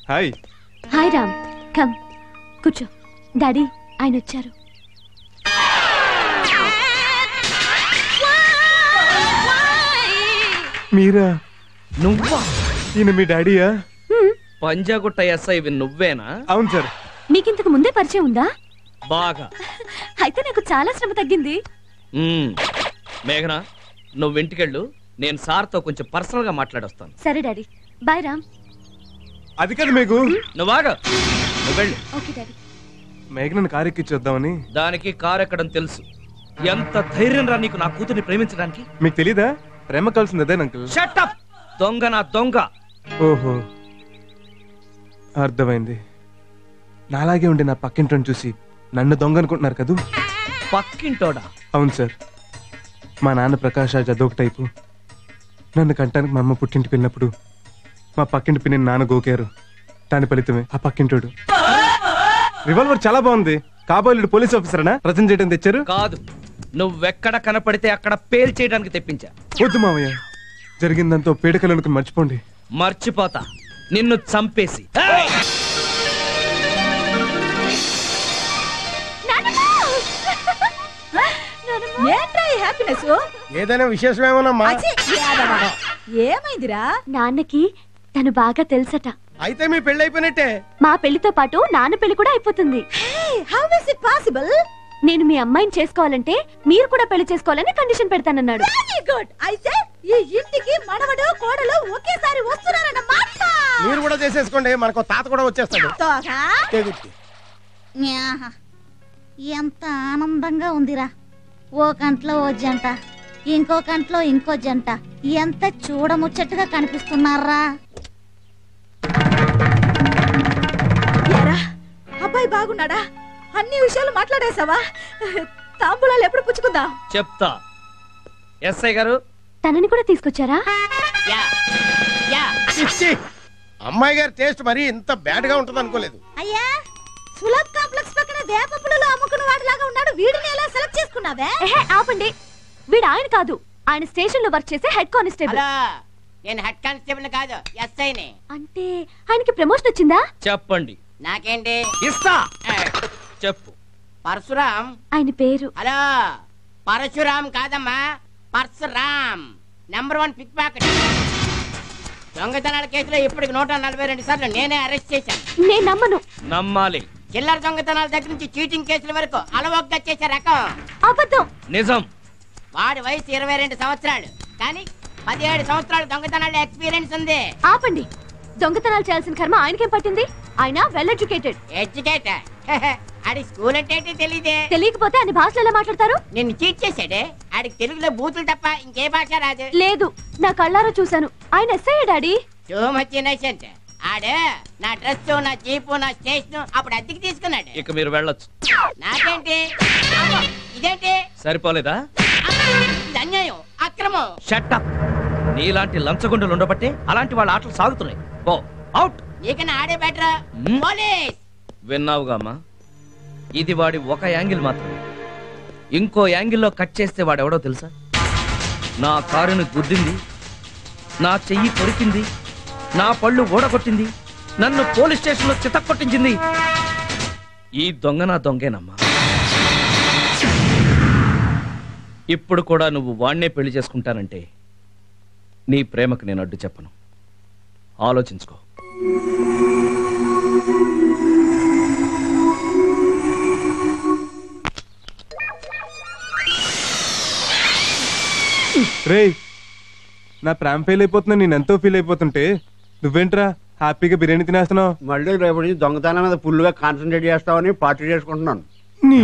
Hi hi Ram come కూర్చో daddy ఆయన వచ్చారు మీరా నువ్వా ఈయన మీ డాడీయా హ్మ్, పంజాగుట్ట ఎస్ఐ నువ్వేనా అవును సార్ మీకింతకు ముందే పరిచయం ఉందా బాగా అయితే నాకు చాలా శ్రమ తగ్గింది మ్మ్. మేఘన నువ్వు ఇంటికెళ్ళు నేను సార్తో కొంచెం పర్సనల్ గా మాట్లాడొస్తాను సరే డాడీ బాయ్ రామ్ అది కాదు మీకు నువ్వాగా నువ్వు వెళ్ళు ఓకే డాడీ మేఘనని కారు ఎక్కిచ్చేద్దామని దానికి కారు ఎక్కడం తెలుసు ఎంత ధైర్యం రా నీకు నా కూతుర్ని ప్రేమించడానికి మీకు తెలీదా ప్రేమ కలిసింది అదే అంకుల్ షటప్ దొంగ నా దొంగ ఓహో అర్థమైంది నాలాగే ఉండి నా పక్కింటిని చూసి నన్ను దొంగ అనుకుంటున్నారు కదూ పక్కింటోడా అవును సార్ మా నాన్న ప్రకాష్ రాజ్ అదొక టైపు నన్ను కంటానికి మా అమ్మ పుట్టింటికి వెళ్ళినప్పుడు మా పక్కింటి పిన్ని నాన్న గోకారు దాని ఫలితమే ఆ పక్కింటోడు రివాల్వర్ చాలా బాగుంది కాబోలుడు పోలీస్ ఆఫీసరేనా ప్రజెంట్ చేయడం తెచ్చారు కాదు నువ్వెక్కడ కనపడితే అక్కడ పేల్ చేయడానికి తెప్పించా వద్దు మావయ్య జరిగిందంతా పీడకలు అనుకుని మర్చిపోండి మర్చిపోతా నిన్ను చంపేసి ఏయ్! ఏంట్రా ఈ హ్యాపీనెస్ ఏదైనా విశేషం ఏమోనమ్మా ఏమైందిరా నాన్నకి తను బాగా తెలుసట అయితే మీ పెళ్లి అయిపోయినట్టే మా పెళ్లితో పాటు నాన్న పెళ్లి కూడా అయిపోతుంది హౌ ఇస్ ఇట్ పాసిబుల్ నేను మీ అమ్మాయిని చేసుకోవాలంటే మీరు కూడా పెళ్లి చేసుకోవాలని కండిషన్ పెడతానన్నాడు వెరీ గుడ్ అయితే ఈ ఇంటికి మనవడు కోడలు ఒకేసారి వస్తున్నారన్నమాట మీరు కూడా చేసేసుకోండి మనకు తాత కూడా వచ్చేస్తాడు తోగా తెగుద్ది. న్యాహ. ఎంత ఆనందంగా ఉందిరా ఓ కంట్లో ఓ జంట ఇంకో కంట్లో ఇంకో జంట ఎంత చూడముచ్చట్టుగా కనిపిస్తున్నారా ఏరా అబ్బాయి బాగున్నాడా అన్ని విషయాలు మాట్లాడేశావా తాంబూలాలు ఎప్పుడు పుచ్చుకుందాం చెప్తా ఎస్ఐ గారు తనని కూడా తీసుకొచ్చారా చిచ్చి. అమ్మాయి గారి టేస్ట్ మరీ ఇంత బ్యాడ్ గా ఉంటది అనుకోలేదు అయ్యా సులభ్ కాంప్లెక్స్ పక్కన వేప పుల్లలు అమ్ముకున్న వాడిలాగా ఉన్నాడు వీడిని ఎలా సెలెక్ట్ చేసుకున్నావే ఎహే ఆపండి వీడు ఆయన కాదు ఆయన స్టేషన్ లో వర్క్ చేసే హెడ్ కానిస్టేబుల్ హలో నేను హెడ్ కానిస్టేబుల్ కాదు ఎస్ఐని అంటే ఆయనకి ప్రమోషన్ వచ్చిందా చెప్పండి నాకేంటి ఇస్తా ఆ, చెప్పు పరశురాం ఆయన పేరు హలో పరశురాం కాదమ్మా Parashuram number one pickpocket దొంగతనాల కేసులో ఇప్పటికి నూట నలభై రెండు సార్లు నేనే అరెస్ట్ చేశాను నేను నమ్మను నమ్మాలి చిల్లర దొంగతనాల దగ్గర నుంచి చీటింగ్ కేసుల వరకు అలవోగ్గా చేసే రకం అబద్ధం నిజం వాడి వయసు ఇరవై రెండు సంవత్సరాలు కానీ పదిహేడు సంవత్సరాలు దొంగతనాల ఎక్స్పీరియన్స్ ఉంది ఆపండి దొంగతనాలు చేయాల్సిన కర్మ ఆయనకేం పట్టింది ఆయన వెల్ ఎడ్యుకేటెడ్ ఎడ్యుకేటర్ ఆడి స్కూల్ అంటే ఏంటి తెలీదే తెలియకపోతే అన్ని భాషలు ఎలా మాట్లాడతారు నిన్ను చీట్ చేశాడే ఆడికి తెలుగులో బూతులు తప్ప ఇంకే భాష రాదు లేదు నా కళ్ళారా చూశాను ఆయన SI daddy too much innocent ఆడు నా డ్రెస్ నా జీపు నా స్టేషన్ అప్పుడు అద్దెకి తీసుకున్నాడు ఇక మీరు వెళ్ళొచ్చు నాకేంటి అమ్మో, ఇదేంటి సరిపోలేదా అమ్మో, ఇది అన్యాయం అక్రమం షట్టప్ నీలాంటి లంచగొండలు ఉండబట్టే అలాంటి వాళ్ళ ఆటలు సాగుతున్నాయి ఓ అవుట్ నీకన్నా ఆడే బెటర్ మ్మ్. పోలీస్ విన్నావుగా అమ్మా ఇది వాడి ఒక యాంగిల్ మాత్రమే ఇంకో యాంగిల్లో కట్ చేస్తే వాడెవడో తెలుసా నా కారుని గుద్దింది నా చెయ్యి కొరికింది నా పళ్ళు ఊడగొట్టింది నన్ను పోలీస్ స్టేషన్లో చితక్కొట్టించింది ఈ దొంగ నా దొంగేనమ్మా ఇప్పుడు కూడా నువ్వు వాణ్ణే పెళ్లి చేసుకుంటానంటే నీ ప్రేమకు నేను అడ్డు చెప్పను ఆలోచించుకో రేయ్ నా ప్రేమ ఫెయిల్ అయిపోతున్నా నేను ఎంతో ఫీల్ అయిపోతుంటే నువ్వేంట్రా హ్యాపీగా బిర్యానీ తినేస్తున్నావు మళ్ళీ రేపటి నుంచి దొంగతనం మీద ఫుల్గా కాన్సన్ట్రేట్ చేస్తామని పార్టీ చేసుకుంటున్నాను నీ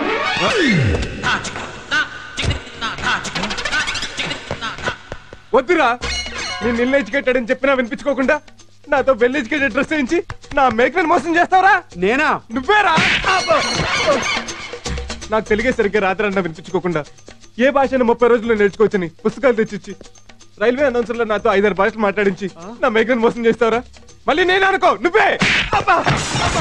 వద్దురా నేను ఇల్లు ఎడ్యుకేటెడ్ అని చెప్పినా వినిపించుకోకుండా నాతో వెల్ ఎడ్యుకేటెడ్ డ్రెస్ వేయించి నా మేకలను మోసం చేస్తావరా నేనా నువ్వేరా అబ్బో! నాకు తెలుగే సరిగ్గా రాత్రి అన్న వినిపించుకోకుండా ఏ భాషను ముప్పై రోజుల్లో నేర్చుకోవచ్చని పుస్తకాలు తెచ్చిచ్చి రైల్వే అనౌన్సర్లో నాతో ఐదారు భాషలు మాట్లాడించి నా మేకను మోసం చేస్తావరా మళ్ళీ నేను అనుకో నువ్వే అబ్బా! అబ్బా!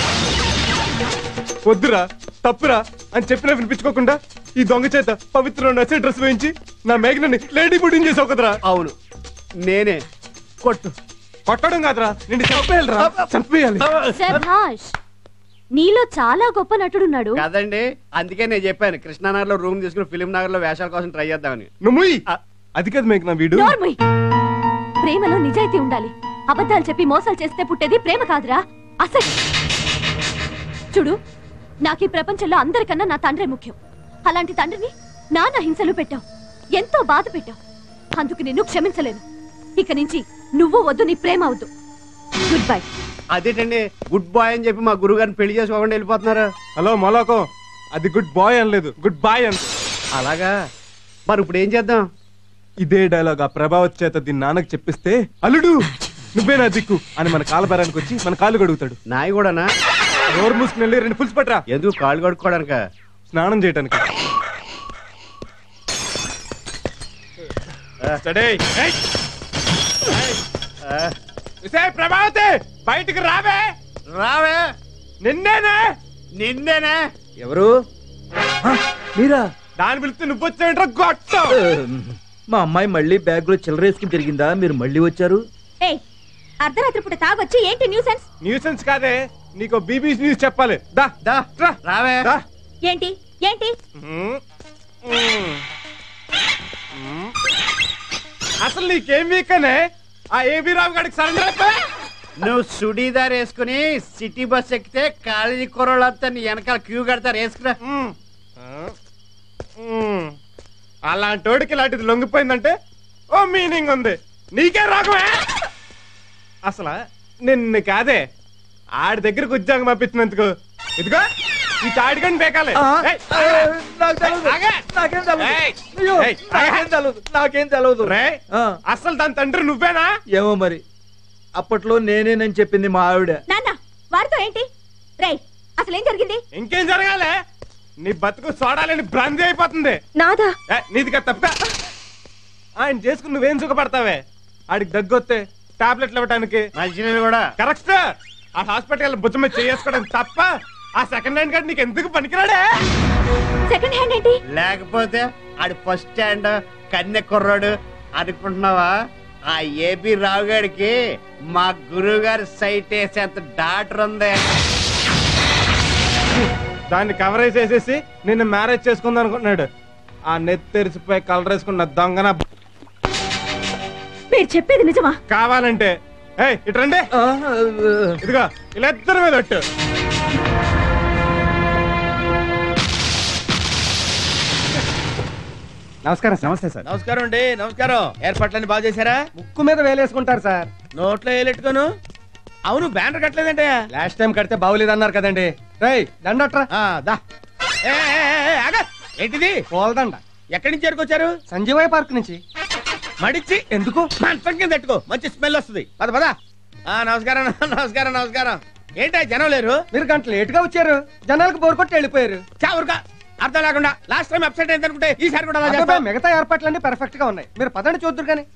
వద్దురా తప్పురా అని చెప్పినా వినిపించుకోకుండా ఈ దొంగ చేత పవిత్ర నచ్చే డ్రెస్ వేయించి నా మేఘనని లేడీ బుడ్డింగ్ చేసావు కదరా అవును నేనే కొట్టు కొట్టడం కాదురా నిన్ను చంపేయాలిరా చంపేయాలి శభాష్ నీలో చాలా గొప్ప నటుడున్నాడు కదండి అందుకే నేను చెప్పాను కృష్ణానగర్ లో రూమ్ తీసుకుని ఫిలిం నగర్ లో వేషాల కోసం ట్రై చేద్దామని నువ్వు ముయ్. అది కదా మీకు నా వీడు నోర్ముయ్ ప్రేమలో నిజాయితీ ఉండాలి అబద్ధాలు చెప్పి మోసాలు చేస్తే పుట్టేది ప్రేమ కాదురా అసలు చూడు నాకు ఈ ప్రపంచంలో అందరికన్నా నా తండ్రే ముఖ్యం అలాంటి తండ్రిని నాన్న హింసలు పెట్టావు ఎంతో బాధ పెట్టావు అందుకు నిన్ను క్షమించలేను ఇక నుంచి నువ్వు వద్దు నీ ప్రేమ వద్దు గుడ్ బై అదేంటండి గుడ్ బాయ్ అని చెప్పి మా గురువు గారిని పెళ్లి చేసుకోకుండా వెళ్ళిపోతున్నారు హలో మొలాకో అది గుడ్ బాయ్ అనలేదు గుడ్ బాయ్ అని అలాగా మరి ఇప్పుడు ఏం చేద్దాం ఇదే డైలాగ్ ఆ ప్రభావత్ చేత దీని నాన్నకి చెప్పిస్తే అల్లుడు నువ్వే నా దిక్కు అని మన కాలబేరానికి వచ్చి మన కాలు గడుగుతాడు నాయి కూడానా నోరు మూసుకుని వెళ్ళి రెండు పులుసు పట్టరా ఎందుకు కాళ్ళు కడుక్కోవడానిక స్నానం చేయటానికి సడే ప్రభావతి బయటికి రావే రావే నిన్నేనే నిన్నేనే ఎవరు మీరా దాని పిలిస్తే నువ్వు వచ్చావేంట్రా గొట్టం మా అమ్మాయి మళ్ళీ బ్యాగ్ లో చిల్లరేసుకుని తిరిగిందా మీరు మళ్ళీ వచ్చారు ఏయ్ అర్ధరాత్రి పూట తాగొచ్చి ఏంటి న్యూసెన్స్ న్యూసెన్స్ కాదే నీకు బీబీసీ న్యూస్ చెప్పాలి దా దా రా. రావే దా ఏంటి ఏంటి మ్మ్. మ్మ్. మ్మ్. అసలు నీకేం వీకనే ఆ ఏబీ రావు గారికి సరెండర్ అయిపోయా నువ్వు సుడీదార్ వేసుకుని సిటీ బస్ ఎక్కితే కాలేజీ కుర్రోళ్ళంతా నీ వెనకాల క్యూ కడతారు వేసుకురా మ్మ్. ఆ. మ్మ్. అలాంటోడికి ఇలాంటిది లొంగిపోయిందంటే ఓ మీనింగ్ ఉంది నీకే రాగమే అసలు నిన్ను కాదే ఆడి దగ్గరకు ఉద్యోగం పంపించినందుకు ఇదిగో ఈ తాడిగని బేకాలే ఏయ్, ఆగే. ఏయ్, ఏయ్, ఆగే. నాకేం తెలవదు రేయ్, అసలు దాని తండ్రి నువ్వేనా ఏమో మరి అప్పట్లో నేనేనని చెప్పింది మా ఆవిడ నాన్న వారితో ఏంటి రేయ్ అసలు ఏం జరిగింది ఇంకేం జరగాలి నీ బతుకు సోడాలని భ్రాంతి అయిపోతుంది నాదా ఏ, నీదిగా తప్ప ఆయన చేసుకుని నువ్వేం సుఖపడతావే ఆడికి దగ్గొస్తే టాబ్లెట్లు ఇవ్వడానికి మంచినీళ్ళు కూడా కరెక్ట్ ఆ హాస్పిటల్ భుజం మీద చేసుకోవడం తప్ప ఆ సెకండ్ హ్యాండ్ కార్డు నీకు ఎందుకు పనికిరాడే సెకండ్ హ్యాండ్ ఏంటి లేకపోతే ఆడి ఫస్ట్ స్టాండ్ కన్నె కుర్రాడు అనుకుంటున్నావా ఆ ఏపీ రావు గారికి మా గురువు గారి సైట్ వేసేంత డాక్టర్ ఉంది దాన్ని కవర్ వేసేసి నిన్ను మ్యారేజ్ చేసుకుందాం అనుకుంటున్నాడు ఆ నెత్తి తెరిచిపోయి కలర్ వేసుకున్న దొంగన మీరు చెప్పేది నిజమా కావాలంటే ఏయ్ ఇట్రండి ఇదిగో ఇలా ఇద్దరు మీద ఒట్టు నమస్కారం నమస్తే సార్ నమస్కారం అండి నమస్కారం ఏర్పాట్లన్నీ బాగా చేశారా ముక్కు మీద వేలేసుకుంటారు సార్ నోట్లో వేలెట్టుకోను అవును బ్యానర్ కట్టలేదంటే లాస్ట్ టైం కడితే బాగులేదన్నారు కదండి రై దండట్రా దా ఏ, ఏ, ఏ, ఏ, ఆగు. ఏంటిది పోల్దండ ఎక్కడి నుంచి ఎరుకొచ్చారు సంజీవయ్య పార్క్ నుంచి మడిచి ఎందుకు మంచం కింద పెట్టుకో మంచి స్మెల్ వస్తుంది పద పద ఆ, నమస్కారం నమస్కారం నమస్కారం ఏంటా జనం లేరు మీరు గంట లేట్ గా వచ్చారు జనాలకు బోర్ కొట్టి వెళ్ళిపోయారు చావురుగా అర్థం లేకుండా లాస్ట్ టైం అప్సెట్ అయింది అనుకుంటే ఈసారి కూడా అలా అబ్బబ్బే, చేస్తావా? మిగతా ఏర్పాట్లన్నీ పర్ఫెక్ట్ గా ఉన్నాయి మీరు పదండి చూద్దరు కానీ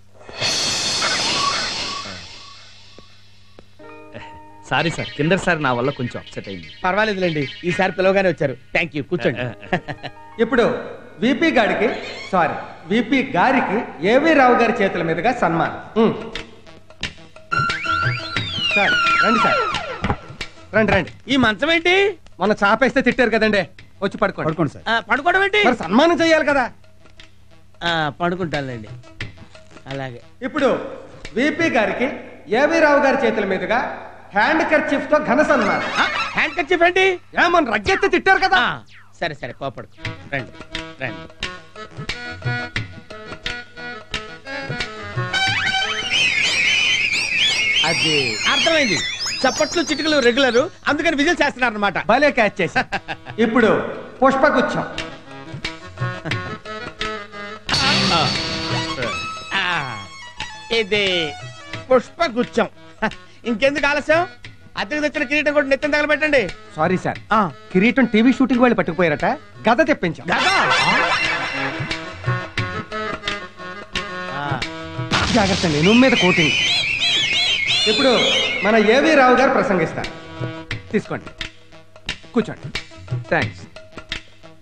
సారీ సార్ కిందసారి నా వల్ల కొంచెం అప్సెట్ అయింది పర్వాలేదులేండి ఈసారి పిలవగానే వచ్చారు థ్యాంక్ యూ కూర్చోండి ఇప్పుడు విపి గారికి సారీ విపి గారికి ఏవి రావు గారి చేతుల మీదుగా సన్మానం ఉమ్. సార్ రండి సార్ రండి రండి ఈ మంచం ఏంటి మొన్న చాపేస్తే తిట్టారు కదండి వచ్చి పడుకోండి పడుకోండి సార్ ఆ, పడుకోవడం ఏంటి మరి సన్మానం చేయాలి కదా ఆ, పడుకుంటానులేండి అలాగే ఇప్పుడు విపి గారికి ఏవి రావు గారి చేతుల మీదుగా హ్యాండ్ కర్చీఫ్ తో ఘన సన్మానం హ్యాండ్ కర్చీఫ్ ఏంటి ఏమన్నా రగ్గెత్తి తిట్టారు కదా ఆ, సరే సరే కోపడు రండి రండి అది అర్థమైంది చప్పట్లు చిటికలు రెగ్యులర్ అందుకని విజిల్ చేస్తున్నారు అనమాట భలే క్యాచ్ చేసి ఇప్పుడు పుష్పగుచ్చం ఇది పుష్పగుచ్చం హ, ఇంకెందుకు ఆలస్యం అద్దెకు తెచ్చిన కిరీటం కూడా నెత్తిన తగలబెట్టండి సారీ సార్ కిరీటం టీవీ షూటింగ్ వాళ్ళు పట్టుకుపోయారట గద తెప్పించాం గదా? జాగ్రత్త అండి నువ్వు మీద కోటింగ్ ఇప్పుడు మన ఏవి రావు గారు ప్రసంగిస్తారు తీసుకోండి కూర్చోండి థ్యాంక్స్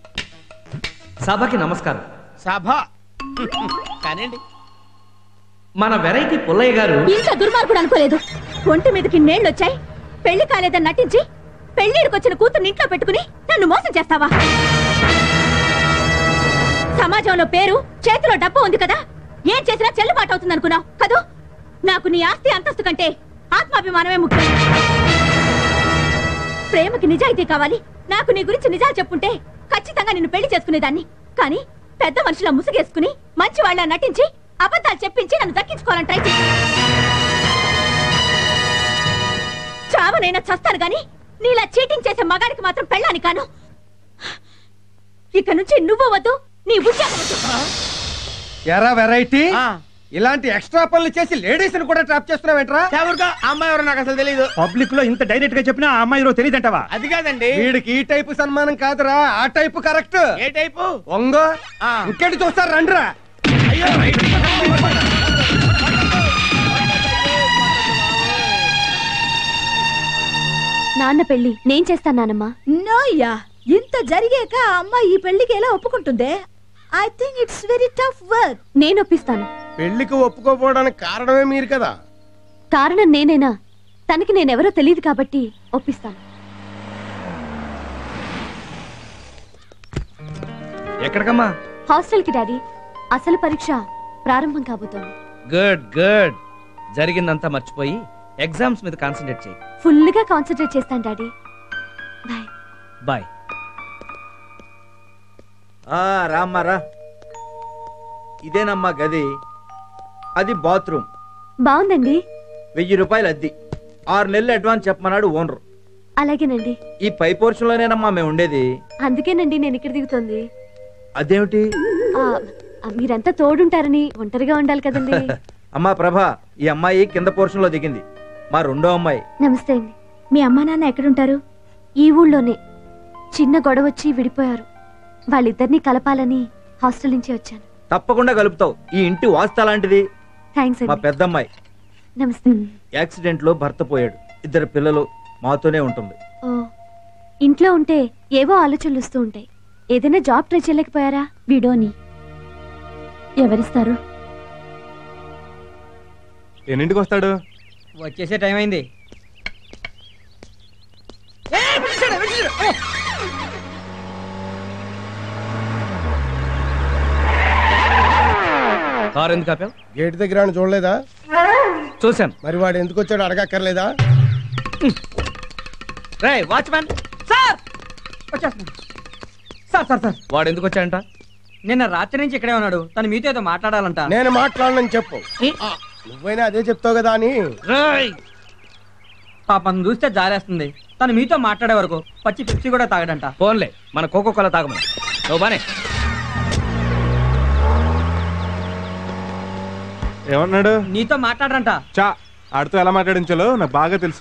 సభకి నమస్కారం సభ కానివ్వండి మన వెరైటీ పుల్లయ్య గారు ఇంత దుర్మార్గుడు అనుకోలేదు ఒంటి మీదకి నీళ్లొచ్చాయి పెళ్లి కాలేదని నటించి పెళ్లిడికొచ్చిన కూతుర్ని ఇంట్లో పెట్టుకుని నన్ను మోసం చేస్తావా సమాజంలో పేరు చేతిలో డబ్బు ఉంది కదా ఏం చేసినా చెల్లుబాటు అవుతుంది అనుకున్నావు కదూ నాకు నీ ఆస్తి అంతస్తు కంటే ఆత్మాభిమానమే ముఖ్యం ప్రేమకి నిజాయితీ కావాలి నాకు నీ గురించి నిజాలు చెప్పుంటే ఖచ్చితంగా నిన్ను పెళ్లి చేసుకునేదాన్ని కానీ పెద్ద మనుషుల ముసుగేసుకుని మంచి వాళ్ళ నటించి అబద్ధాలు చెప్పించి నన్ను దక్కించుకోవాలని ట్రై చేసి చావనైనా చస్తాను గాని నీలా చీటింగ్ చేసే మగాడికి మాత్రం పెళ్ళాని కాను ఇక నుంచి నువ్వు వద్దు నీ ఉద్యోగం వద్దు ఎరా వెరైటీ ఇలాంటి ఎక్స్ట్రా పనులు చేసి లేడీస్ కూడా ట్రాప్ చేస్తున్నావేంట్రా ఎవరికో అమ్మాయి ఎవరో నాకు అసలు తెలియదు పబ్లిక్ లో ఇంత డైరెక్ట్ గా చెప్పినా ఆ అమ్మాయి తెలియదంటవా అది కాదండి వీడికి ఈ టైపు సన్మానం కాదురా ఆ టైపు కరెక్ట్ ఏ టైపు ఒంగో ఆ. ఇంకెటి చూస్తారు రండ్రా అయ్యో నాన్న పెళ్లి నేను చేస్తాను నానమ్మా నోయ్యా ఇంత జరిగాక ఆ అమ్మాయి ఈ పెళ్లికి ఎలా ఒప్పుకుంటుందే I think it's very tough work నేను ఒప్పిస్తాను పెళ్లికి ఒప్పుకోపోవడానికి కారణమే మీరు కదా కారణం నేనేనా తనకి నేనెవరో తెలియదు కాబట్టి ఒప్పిస్తాను ఎక్కడికమ్మా హాస్టల్కి డాడీ అసలు పరీక్ష ప్రారంభం కాబోతోంది గుడ్ గుడ్ జరిగిందంతా మర్చిపోయి ఎగ్జామ్స్ మీద కాన్సన్ట్రేట్ చేయి ఫుల్గా కాన్సన్ట్రేట్ చేస్తాను డాడీ బాయ్ బాయ్ రామ్మా రా ఇదేనమ్మా గది అది బాత్రూమ్ బాగుందండి వెయ్యి రూపాయలు అద్ది ఆరు నెలలు అడ్వాన్స్ చెప్పమన్నాడు ఓనర్ అలాగేనండి ఈ పై పోర్షన్ లోనేనమ్మా మేము ఉండేది అందుకేనండి నేను ఇక్కడ దిగుతోంది అదేమిటి ఆ, ఆ, మీరంతా తోడుంటారని ఒంటరిగా ఉండాలి కదండి అమ్మా ప్రభ ఈ అమ్మాయి కింద పోర్షన్ లో దిగింది మా రెండో అమ్మాయి నమస్తే అండి మీ అమ్మా నాన్న ఎక్కడుంటారు ఈ ఊళ్ళోనే చిన్న గొడవ వచ్చి విడిపోయారు వాళ్ళిద్దరినీ కలపాలని హాస్టల్ నుంచి వచ్చాను తప్పకుండా కలుపుతావు ఈ ఇంటి వాస్త లాంటిది థ్యాంక్స్ మా అండి పెద్దమ్మాయి నమస్తే యాక్సిడెంట్ లో భర్త పోయాడు ఇద్దరు పిల్లలు మాతోనే ఉంటుంది ఓ ఇంట్లో ఉంటే ఏవో ఆలోచనలు వస్తూ ఉంటాయి ఏదైనా జాబ్ ట్రై చేయలేకపోయారా విడోని ఎవరిస్తారు ఎన్నింటికి వస్తాడు వచ్చేసే టైం అయింది కారు ఎందుకు ఆపావు గేట్ దగ్గర ఆయన చూడలేదా చూశాను మరి వాడు ఎందుకు వచ్చాడు అడగక్కర్లేదా రే వాచ్మ్యాన్ సార్ వచ్చేస్తున్నాను సార్ సార్ సార్ వాడు ఎందుకు వచ్చాడంట నిన్న రాత్రి నుంచి ఇక్కడే ఉన్నాడు తను మీతో ఏదో మాట్లాడాలంట నేను మాట్లాడనని చెప్పు ఆ, నువ్వైనా అదే చెప్తావు కదా అని రేయ్ పాపం చూస్తే జారేస్తుంది తను మీతో మాట్లాడే వరకు పచ్చి పిచ్చి కూడా తాగడంట ఫోన్లే మన కోకో కోల తాగమని నువ్వు బానే ఏమన్నాడు నీతో మాట్లాడరంట చా ఆడితో ఎలా మాట్లాడించాలో నాకు బాగా తెలుసు